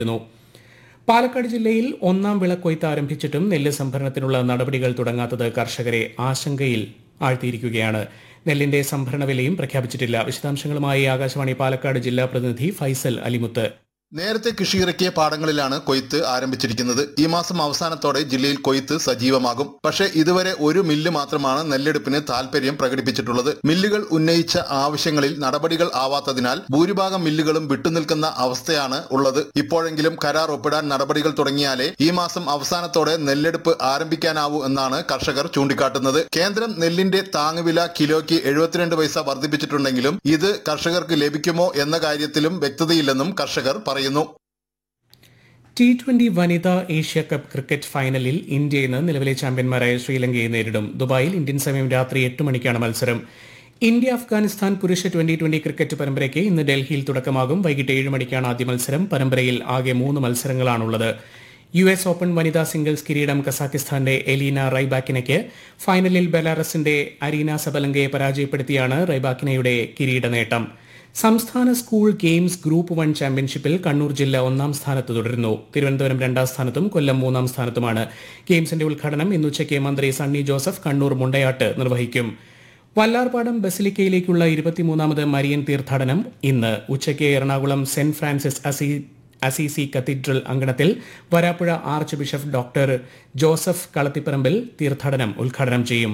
ന്നു. പാലക്കാട് ജില്ലയിൽ ഒന്നാം വിളക്കൊയ്ത്ത് ആരംഭിച്ചിട്ടും നെല്ല് സംഭരണത്തിനുള്ള നടപടികൾ തുടങ്ങാത്തത് കർഷകരെ ആശങ്കയിൽ ആഴ്ത്തിയിരിക്കുകയാണ് നെല്ലിന്റെ സംഭരണ വിലയും പ്രഖ്യാപിച്ചിട്ടില്ല വിശദാംശങ്ങളുമായി ആകാശവാണി പാലക്കാട് ജില്ലാ പ്രതിനിധി ഫൈസൽ അലിമുത്ത് നേരത്തെ കൃഷിയിറക്കിയ പാടങ്ങളിലാണ് കൊയ്ത്ത് ആരംഭിച്ചിരിക്കുന്നത് ഈ മാസം അവസാനത്തോടെ ജില്ലയിൽ കൊയ്ത്ത് സജീവമാകും പക്ഷേ ഇതുവരെ ഒരു മില്ല് മാത്രമാണ് നെല്ലെടുപ്പിന് താൽപര്യം പ്രകടിപ്പിച്ചിട്ടുള്ളത് മില്ലുകൾ ഉന്നയിച്ച ആവശ്യങ്ങളിൽ നടപടികൾ ആവാത്തതിനാൽ ഭൂരിഭാഗം മില്ലുകളും വിട്ടുനിൽക്കുന്ന അവസ്ഥയാണ് ഉള്ളത് ഇപ്പോഴെങ്കിലും കരാർ ഒപ്പിടാൻ നടപടികൾ തുടങ്ങിയാലേ ഈ മാസം അവസാനത്തോടെ നെല്ലെടുപ്പ് ആരംഭിക്കാനാവൂ എന്നാണ് കർഷകർ ചൂണ്ടിക്കാട്ടുന്നത് കേന്ദ്രം നെല്ലിന്റെ താങ്ങുവില കിലോയ്ക്ക് എഴുപത്തിരണ്ട് പൈസ വർദ്ധിപ്പിച്ചിട്ടുണ്ടെങ്കിലും ഇത് കർഷകർക്ക് ലഭിക്കുമോ എന്ന കാര്യത്തിലും വ്യക്തതയില്ലെന്നും കർഷകർ പറയുന്നു ടി ട്വന്റി വനിതാ ഏഷ്യ കപ്പ് ക്രിക്കറ്റ് ഫൈനലിൽ ഇന്ത്യ ഇന്ന് നിലവിലെ ചാമ്പ്യന്മാരായ ശ്രീലങ്കയെ നേരിടും ദുബായിൽ ഇന്ത്യൻ സമയം രാത്രി എട്ട് മണിക്കാണ് മത്സരം ഇന്ത്യ അഫ്ഗാനിസ്ഥാൻ പുരുഷ ട്വന്റി ട്വന്റി ക്രിക്കറ്റ് പരമ്പരയ്ക്ക് ഇന്ന് ഡൽഹിയിൽ തുടക്കമാകും വൈകിട്ട് ഏഴ് മണിക്കാണ് ആദ്യ മത്സരം പരമ്പരയിൽ ആകെ മൂന്ന് മത്സരങ്ങളാണുള്ളത് യു എസ് ഓപ്പൺ വനിതാ സിംഗിൾസ് കിരീടം കസാക്കിസ്ഥാന്റെ എലീന റൈബാക്കിനയ്ക്ക് ഫൈനലിൽ ബെലാറസിന്റെ അരീന സബലങ്കയെ പരാജയപ്പെടുത്തിയാണ് റൈബാക്കിനയുടെ കിരീട നേട്ടം സംസ്ഥാന സ്കൂൾ ഗെയിംസ് ഗ്രൂപ്പ് വൺ ചാമ്പ്യൻഷിപ്പിൽ കണ്ണൂർ ജില്ല ഒന്നാം സ്ഥാനത്ത് തുടരുന്നു തിരുവനന്തപുരം രണ്ടാം സ്ഥാനത്തും കൊല്ലം മൂന്നാം സ്ഥാനത്തുമാണ് ഗെയിംസിന്റെ ഉദ്ഘാടനം ഇന്നുച്ചയ്ക്ക് മന്ത്രി സണ്ണി ജോസഫ് കണ്ണൂർ മുണ്ടയാട്ട് നിർവഹിക്കും വല്ലാർപാടം ബസിലിക്കയിലേക്കുള്ള ഇരുപത്തിമൂന്നാമത് മരിയൻ തീർത്ഥാടനം ഇന്ന് ഉച്ചയ്ക്ക് എറണാകുളം സെന്റ് ഫ്രാൻസിസ് അസി അസീസി കത്തീഡ്രൽ അങ്കണത്തിൽ Varapuzha archbishop doctor Joseph Kalathiparambil തീർത്ഥാടനം ഉദ്ഘാടനം ചെയ്യും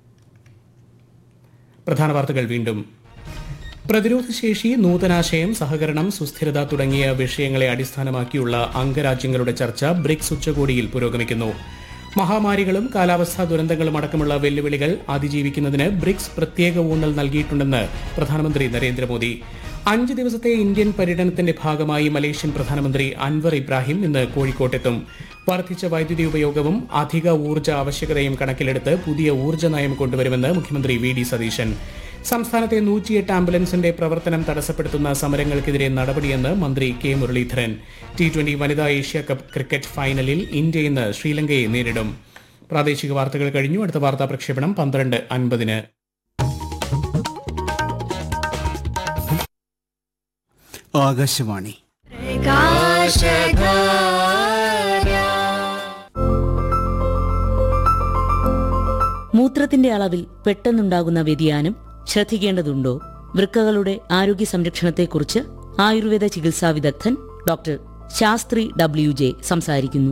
പ്രധാന വാർത്തകൾ വീണ്ടും പ്രതിരോധശേഷി നൂതനാശയം സഹകരണം സുസ്ഥിരത തുടങ്ങിയ വിഷയങ്ങളെ അടിസ്ഥാനമാക്കിയുള്ള അംഗരാജ്യങ്ങളുടെ ചർച്ച ബ്രിക്സ് ഉച്ചകോടിയിൽ പുരോഗമിക്കുന്നു മഹാമാരികളും കാലാവസ്ഥാ ദുരന്തങ്ങളും അടക്കമുള്ള വെല്ലുവിളികൾ അതിജീവിക്കുന്നതിന് ബ്രിക്സ് പ്രത്യേക ഊന്നൽ നൽകിയിട്ടുണ്ടെന്ന് പ്രധാനമന്ത്രി നരേന്ദ്രമോദി അഞ്ച് ദിവസത്തെ ഇന്ത്യൻ പര്യടനത്തിന്റെ ഭാഗമായി മലേഷ്യൻ പ്രധാനമന്ത്രി അൻവർ ഇബ്രാഹിം ഇന്ന് കോഴിക്കോട്ടെത്തും വർദ്ധിച്ച വൈദ്യുതി ഉപയോഗവും അധിക ഊർജ്ജ ആവശ്യകതയും കണക്കിലെടുത്ത് പുതിയ ഊർജ്ജ നയം കൊണ്ടുവരുമെന്ന് മുഖ്യമന്ത്രി വി ഡി സതീശൻ സംസ്ഥാനത്തെ നൂറ്റിയെട്ട് ആംബുലൻസിന്റെ പ്രവർത്തനം തടസ്സപ്പെടുത്തുന്ന സമരങ്ങൾക്കെതിരെ നടപടിയെന്ന് മന്ത്രി കെ മുരളീധരൻ ടി ട്വന്റി വനിതാ ഏഷ്യ കപ്പ് ക്രിക്കറ്റ് ഫൈനലിൽ ഇന്ത്യ ഇന്ന് ശ്രീലങ്കയെ നേരിടും പ്രാദേശിക വാർത്തകൾ കഴിഞ്ഞു അടുത്ത വാർത്താ പ്രക്ഷേപണം പന്ത്രണ്ട് അൻപതിന് ആകാശവാണി മൂത്രത്തിന്റെ അളവിൽ പെട്ടെന്നുണ്ടാകുന്ന വ്യതിയാനം ശ്രദ്ധിക്കേണ്ടതുണ്ടോ വൃക്കകളുടെ ആരോഗ്യ സംരക്ഷണത്തെക്കുറിച്ച് ആയുർവേദ ചികിത്സാ വിദഗ്ധൻ ഡോക്ടർ ശാസ്ത്രി ഡബ്ല്യു ജെ സംസാരിക്കുന്നു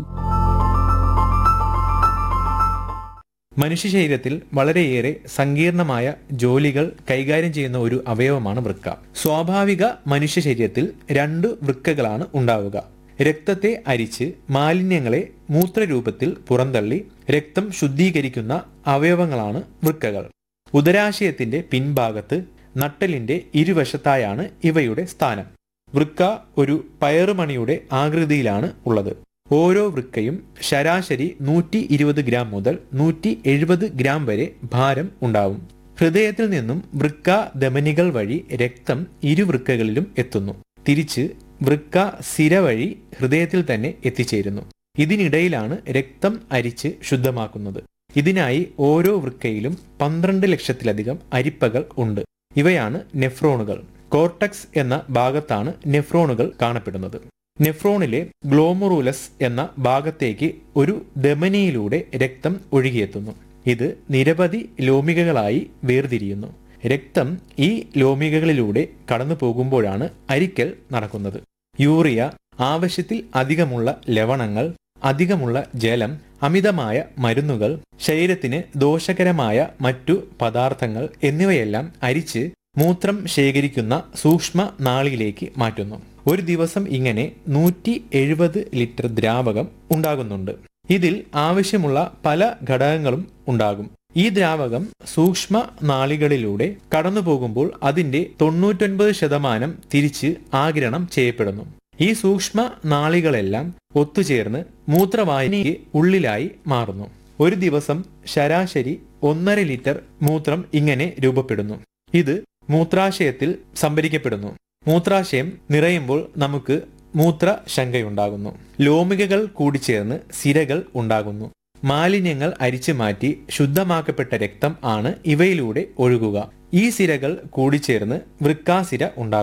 മനുഷ്യ ശരീരത്തിൽ വളരെയേറെ സങ്കീർണമായ ജോലികൾ കൈകാര്യം ചെയ്യുന്ന ഒരു അവയവമാണ് വൃക്ക സ്വാഭാവിക മനുഷ്യ ശരീരത്തിൽ രണ്ട് വൃക്കകളാണ് ഉണ്ടാവുക രക്തത്തെ അരിച്ച് മാലിന്യങ്ങളെ മൂത്രരൂപത്തിൽ പുറന്തള്ളി രക്തം ശുദ്ധീകരിക്കുന്ന അവയവങ്ങളാണ് വൃക്കകൾ ഉദരാശയത്തിന്റെ പിൻഭാഗത്ത് നട്ടലിന്റെ ഇരുവശത്തായാണ് ഇവയുടെ സ്ഥാനം വൃക്ക ഒരു പയറുമണിയുടെ ആകൃതിയിലാണ് ഉള്ളത് ഓരോ വൃക്കയും ശരാശരി നൂറ്റി ഇരുപത് ഗ്രാം മുതൽ നൂറ്റി എഴുപത് ഗ്രാം വരെ ഭാരം ഉണ്ടാവും ഹൃദയത്തിൽ നിന്നും വൃക്ക ധമനികൾ വഴി രക്തം ഇരുവൃക്കകളിലും എത്തുന്നു തിരിച്ച് വൃക്ക സിര വഴി ഹൃദയത്തിൽ തന്നെ എത്തിച്ചേരുന്നു ഇതിനിടയിലാണ് രക്തം അരിച്ച് ശുദ്ധമാക്കുന്നത് ഇതിനായി ഓരോ വൃക്കയിലും പന്ത്രണ്ട് ലക്ഷത്തിലധികം അരിപ്പകൾ ഉണ്ട് ഇവയാണ് നെഫ്രോണുകൾ കോർട്ടക്സ് എന്ന ഭാഗത്താണ് നെഫ്രോണുകൾ കാണപ്പെടുന്നത് നെഫ്രോണിലെ ഗ്ലോമറൂലസ് എന്ന ഭാഗത്തേക്ക് ഒരു ധമനിയിലൂടെ രക്തം ഒഴുകിയെത്തുന്നു ഇത് നിരവധി ലോമികകളായി വേർതിരിയുന്നു രക്തം ഈ ലോമികകളിലൂടെ കടന്നു പോകുമ്പോഴാണ് അരിക്കൽ നടക്കുന്നത് യൂറിയ ആവശ്യത്തിൽ അധികമുള്ള ലവണങ്ങൾ അധികമുള്ള ജലം അമിതമായ മരുന്നുകൾ ശരീരത്തിന് ദോഷകരമായ മറ്റു പദാർത്ഥങ്ങൾ എന്നിവയെല്ലാം അരിച്ച് മൂത്രം ശേഖരിക്കുന്ന സൂക്ഷ്മ നാളിയിലേക്ക് മാറ്റുന്നു ഒരു ദിവസം ഇങ്ങനെ നൂറ്റി എഴുപത് ലിറ്റർ ദ്രാവകം ഉണ്ടാകുന്നുണ്ട് ഇതിൽ ആവശ്യമുള്ള പല ഘടകങ്ങളും ഉണ്ടാകും ഈ ദ്രാവകം സൂക്ഷ്മ നാളികളിലൂടെ കടന്നു പോകുമ്പോൾ അതിന്റെ തൊണ്ണൂറ്റൊൻപത് ശതമാനം തിരിച്ച് ആഗിരണം ചെയ്യപ്പെടുന്നു ഈ സൂക്ഷ്മ നാളികളെല്ലാം ഒത്തുചേർന്ന് മൂത്രവാഹിനിക്ക് ഉള്ളിലായി മാറുന്നു ഒരു ദിവസം ശരാശരി ഒന്നര ലിറ്റർ മൂത്രം ഇങ്ങനെ രൂപപ്പെടുന്നു ഇത് മൂത്രാശയത്തിൽ സംഭരിക്കപ്പെടുന്നു മൂത്രാശയം നിറയുമ്പോൾ നമുക്ക് മൂത്ര ശങ്കയുണ്ടാകുന്നു ലോമികകൾ കൂടിച്ചേർന്ന് സിരകൾ ഉണ്ടാകുന്നു മാലിന്യങ്ങൾ അരിച്ചു മാറ്റി ശുദ്ധമാക്കപ്പെട്ട രക്തം ആണ് ഇവയിലൂടെ ഒഴുകുക ഈ സിരകൾ കൂടിച്ചേർന്ന് വൃക്കാസിര ഉണ്ടാകുന്നു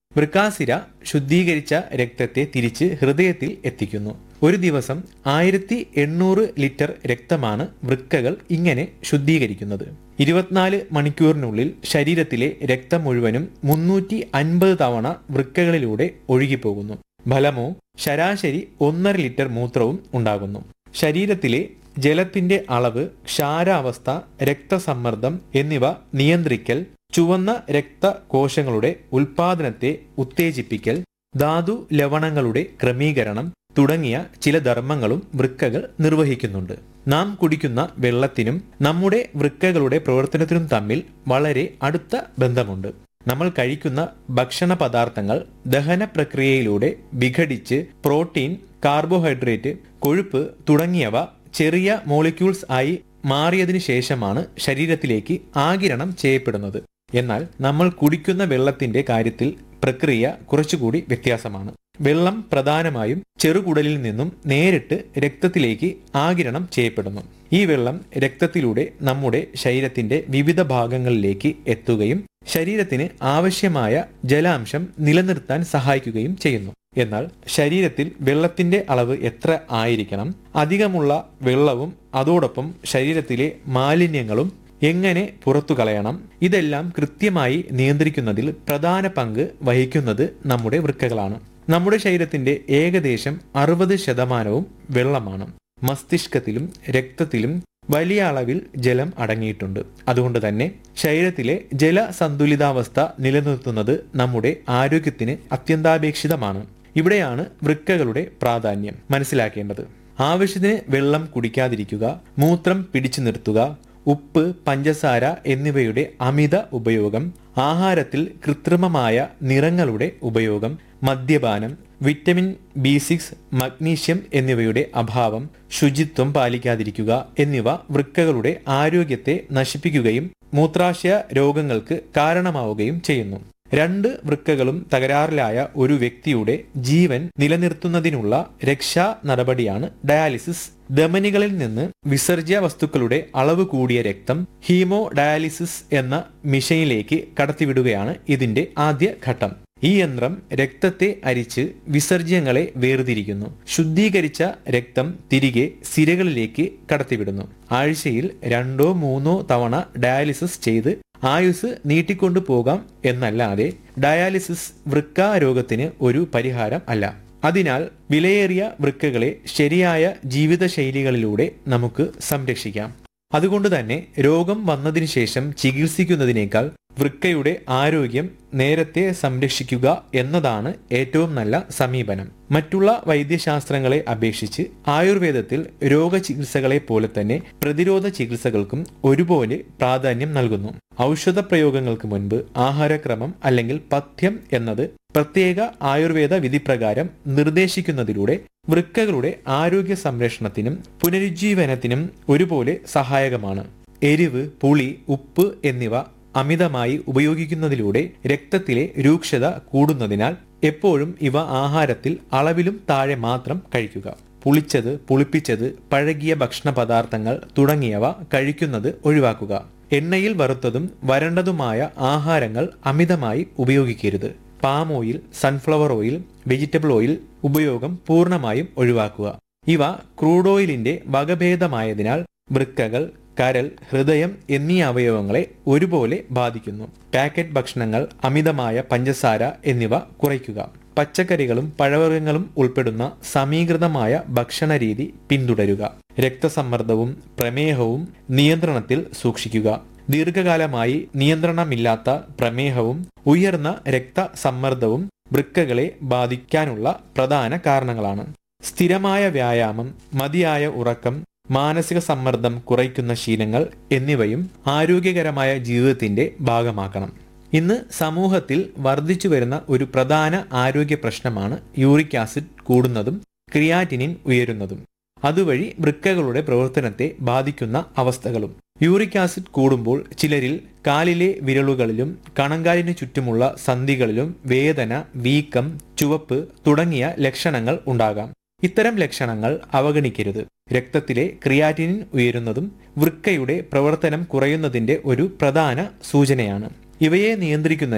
വൃക്കാസിര ശുദ്ധീകരിച്ച രക്തത്തെ തിരിച്ച് ഹൃദയത്തിൽ എത്തിക്കുന്നു ഒരു ദിവസം ആയിരത്തി എണ്ണൂറ് ലിറ്റർ രക്തമാണ് വൃക്കകൾ ഇങ്ങനെ ശുദ്ധീകരിക്കുന്നത് ഇരുപത്തിനാല് മണിക്കൂറിനുള്ളിൽ ശരീരത്തിലെ രക്തം മുഴുവനും മുന്നൂറ്റി അൻപത് തവണ വൃക്കകളിലൂടെ ഒഴുകിപ്പോകുന്നു ഫലമോ ശരാശരി ഒന്നര ലിറ്റർ മൂത്രവും ഉണ്ടാകുന്നു ശരീരത്തിലെ ജലത്തിന്റെ അളവ് ക്ഷാരാവസ്ഥ രക്തസമ്മർദ്ദം എന്നിവ നിയന്ത്രിക്കൽ ചുവന്ന രക്തകോശങ്ങളുടെ ഉൽപാദനത്തെ ഉത്തേജിപ്പിക്കൽ ധാതു ലവണങ്ങളുടെ ക്രമീകരണം തുടങ്ങിയ ചില ധർമ്മങ്ങളും വൃക്കകൾ നിർവഹിക്കുന്നുണ്ട് നാം കുടിക്കുന്ന വെള്ളത്തിനും നമ്മുടെ വൃക്കകളുടെ പ്രവർത്തനത്തിനും തമ്മിൽ വളരെ അടുത്ത ബന്ധമുണ്ട് നമ്മൾ കഴിക്കുന്ന ഭക്ഷണ പദാർത്ഥങ്ങൾ ദഹന പ്രക്രിയയിലൂടെ വിഘടിച്ച് പ്രോട്ടീൻ കാർബോഹൈഡ്രേറ്റ് കൊഴുപ്പ് തുടങ്ങിയവ ചെറിയ മോളിക്യൂൾസ് ആയി മാറിയതിനു ശേഷമാണ് ശരീരത്തിലേക്ക് ആകിരണം ചെയ്യപ്പെടുന്നത് എന്നാൽ നമ്മൾ കുടിക്കുന്ന വെള്ളത്തിന്റെ കാര്യത്തിൽ പ്രക്രിയ കുറച്ചുകൂടി വ്യത്യാസമാണ് വെള്ളം പ്രധാനമായും ചെറുകുടലിൽ നിന്നും നേരിട്ട് രക്തത്തിലേക്ക് ആകിരണം ചെയ്യപ്പെടുന്നു ഈ വെള്ളം രക്തത്തിലൂടെ നമ്മുടെ ശരീരത്തിന്റെ വിവിധ ഭാഗങ്ങളിലേക്ക് എത്തുകയും ശരീരത്തിന് ആവശ്യമായ ജലാംശം നിലനിർത്താൻ സഹായിക്കുകയും ചെയ്യുന്നു എന്നാൽ ശരീരത്തിൽ വെള്ളത്തിന്റെ അളവ് എത്ര ആയിരിക്കണം അധികമുള്ള വെള്ളവും അതോടൊപ്പം ശരീരത്തിലെ മാലിന്യങ്ങളും എങ്ങനെ പുറത്തു കളയണം ഇതെല്ലാം കൃത്യമായി നിയന്ത്രിക്കുന്നതിൽ പ്രധാന പങ്ക് വഹിക്കുന്നത് നമ്മുടെ വൃക്കകളാണ് നമ്മുടെ ശരീരത്തിന്റെ ഏകദേശം അറുപത് ശതമാനവും വെള്ളമാണ് മസ്തിഷ്കത്തിലും രക്തത്തിലും വലിയ അളവിൽ ജലം അടങ്ങിയിട്ടുണ്ട് അതുകൊണ്ട് തന്നെ ശരീരത്തിലെ ജല സന്തുലിതാവസ്ഥ നിലനിർത്തുന്നത് നമ്മുടെ ആരോഗ്യത്തിന് അത്യന്താപേക്ഷിതമാണ് ഇവിടെയാണ് വൃക്കകളുടെ പ്രാധാന്യം മനസ്സിലാക്കേണ്ടത് ആവശ്യത്തിന് വെള്ളം കുടിക്കാതിരിക്കുക മൂത്രം പിടിച്ചു നിർത്തുക ഉപ്പ് പഞ്ചസാര എന്നിവയുടെ അമിത ഉപയോഗം ആഹാരത്തിൽ കൃത്രിമമായ നിറങ്ങളുടെ ഉപയോഗം മദ്യപാനം വിറ്റമിൻ ബി സിക്സ് മഗ്നീഷ്യം എന്നിവയുടെ അഭാവം ശുചിത്വം പാലിക്കാതിരിക്കുക എന്നിവ വൃക്കകളുടെ ആരോഗ്യത്തെ നശിപ്പിക്കുകയും മൂത്രാശയ രോഗങ്ങൾക്ക് കാരണമാവുകയും ചെയ്യുന്നു രണ്ട് വൃക്കകളും തകരാറിലായ ഒരു വ്യക്തിയുടെ ജീവൻ നിലനിർത്തുന്നതിനുള്ള രക്ഷാ നടപടിയാണ് ഡയാലിസിസ് ധമനികളിൽ നിന്ന് വിസർജ്യ വസ്തുക്കളുടെ അളവ് കൂടിയ രക്തം ഹീമോ ഡയാലിസിസ് എന്ന മിഷനിലേക്ക് കടത്തിവിടുകയാണ് ഇതിന്റെ ആദ്യ ഘട്ടം ഈ യന്ത്രം രക്തത്തെ അരിച്ച് വിസർജ്യങ്ങളെ വേർതിരിക്കുന്നു ശുദ്ധീകരിച്ച രക്തം തിരികെ സിരകളിലേക്ക് കടത്തിവിടുന്നു ആഴ്ചയിൽ രണ്ടോ മൂന്നോ തവണ ഡയാലിസിസ് ചെയ്ത് ആയുസ് നീട്ടിക്കൊണ്ടു പോകാം എന്നല്ലാതെ ഡയാലിസിസ് വൃക്കാരോഗത്തിന് ഒരു പരിഹാരം അല്ല അതിനാൽ വിലയേറിയ വൃക്കകളെ ശരിയായ ജീവിതശൈലികളിലൂടെ നമുക്ക് സംരക്ഷിക്കാം അതുകൊണ്ട് തന്നെ രോഗം വന്നതിന് ശേഷം ചികിത്സിക്കുന്നതിനേക്കാൾ വൃക്കയുടെ ആരോഗ്യം നേരത്തെ സംരക്ഷിക്കുക എന്നതാണ് ഏറ്റവും നല്ല സമീപനം മറ്റുള്ള വൈദ്യശാസ്ത്രങ്ങളെ അപേക്ഷിച്ച് ആയുർവേദത്തിൽ രോഗചികിത്സകളെ പോലെ തന്നെ പ്രതിരോധ ചികിത്സകൾക്കും ഒരുപോലെ പ്രാധാന്യം നൽകുന്നു ഔഷധ പ്രയോഗങ്ങൾക്ക് മുൻപ് ആഹാരക്രമം അല്ലെങ്കിൽ പഥ്യം എന്നത് പ്രത്യേക ആയുർവേദ വിധിപ്രകാരം നിർദ്ദേശിക്കുന്നതിലൂടെ വൃക്കകളുടെ ആരോഗ്യ സംരക്ഷണത്തിനും പുനരുജ്ജീവനത്തിനും ഒരുപോലെ സഹായകമാണ് എരിവ് പുളി ഉപ്പ് എന്നിവ അമിതമായി ഉപയോഗിക്കുന്നതിലൂടെ രക്തത്തിലെ രൂക്ഷത കൂടുന്നതിനാൽ എപ്പോഴും ഇവ ആഹാരത്തിൽ അളവിലും താഴെ മാത്രം കഴിക്കുക പുളിച്ചത് പുളിപ്പിച്ചത് പഴകിയ ഭക്ഷണ പദാർത്ഥങ്ങൾ തുടങ്ങിയവ കഴിക്കുന്നത് ഒഴിവാക്കുക എണ്ണയിൽ വറുത്തതും വരണ്ടതുമായ ആഹാരങ്ങൾ അമിതമായി ഉപയോഗിക്കരുത് palm oil sunflower oil vegetable oil ഉപയോഗം പൂർണ്ണമായും ഒഴിവാക്കുക ഇവ ക്രൂഡ് ഓയിലിന്റെ വകഭേദമായതിനാൽ വൃക്കകൾ കരൽ ഹൃദയം എന്നീ അവയവങ്ങളെ ഒരുപോലെ ബാധിക്കുന്നു പാക്കറ്റ് ഭക്ഷണങ്ങൾ അമിതമായ പഞ്ചസാര എന്നിവ കുറയ്ക്കുക പച്ചക്കറികളും പഴവർഗ്ഗങ്ങളും ഉൾപ്പെടുന്ന സമീകൃതമായ ഭക്ഷണ രീതി പിന്തുടരുക രക്തസമ്മർദ്ദവും പ്രമേഹവും നിയന്ത്രണത്തിൽ സൂക്ഷിക്കുക ദീർഘകാലമായി നിയന്ത്രണമില്ലാത്ത പ്രമേഹവും ഉയർന്ന രക്തസമ്മർദ്ദവും വൃക്കകളെ ബാധിക്കാനുള്ള പ്രധാന കാരണങ്ങളാണ് സ്ഥിരമായ വ്യായാമം മതിയായ ഉറക്കം മാനസിക സമ്മർദ്ദം കുറയ്ക്കുന്ന ശീലങ്ങൾ എന്നിവയും ആരോഗ്യകരമായ ജീവിതത്തിന്റെ ഭാഗമാക്കണം ഇന്ന് സമൂഹത്തിൽ വർദ്ധിച്ചു വരുന്ന ഒരു പ്രധാന ആരോഗ്യ പ്രശ്നമാണ് യൂറിക് ആസിഡ് കൂടുന്നതും ക്രിയാറ്റിനിൻ ഉയരുന്നതും അതുവഴി വൃക്കകളുടെ പ്രവർത്തനത്തെ ബാധിക്കുന്ന അവസ്ഥകളും യൂറിക് ആസിഡ് കൂടുമ്പോൾ ചിലരിൽ കാലിലെ വിരലുകളിലും കണങ്കാലിനു ചുറ്റുമുള്ള സന്ധികളിലും വേദന വീക്കം ചുവപ്പ് തുടങ്ങിയ ലക്ഷണങ്ങൾ ഉണ്ടാകാം ഇത്തരം ലക്ഷണങ്ങൾ അവഗണിക്കരുത് രക്തത്തിലെ ക്രിയാറ്റിനിൻ ഉയരുന്നതും വൃക്കയുടെ പ്രവർത്തനം കുറയുന്നതിന്റെ ഒരു പ്രധാന സൂചനയാണ് ഇവയെ നിയന്ത്രിക്കുന്നതിന്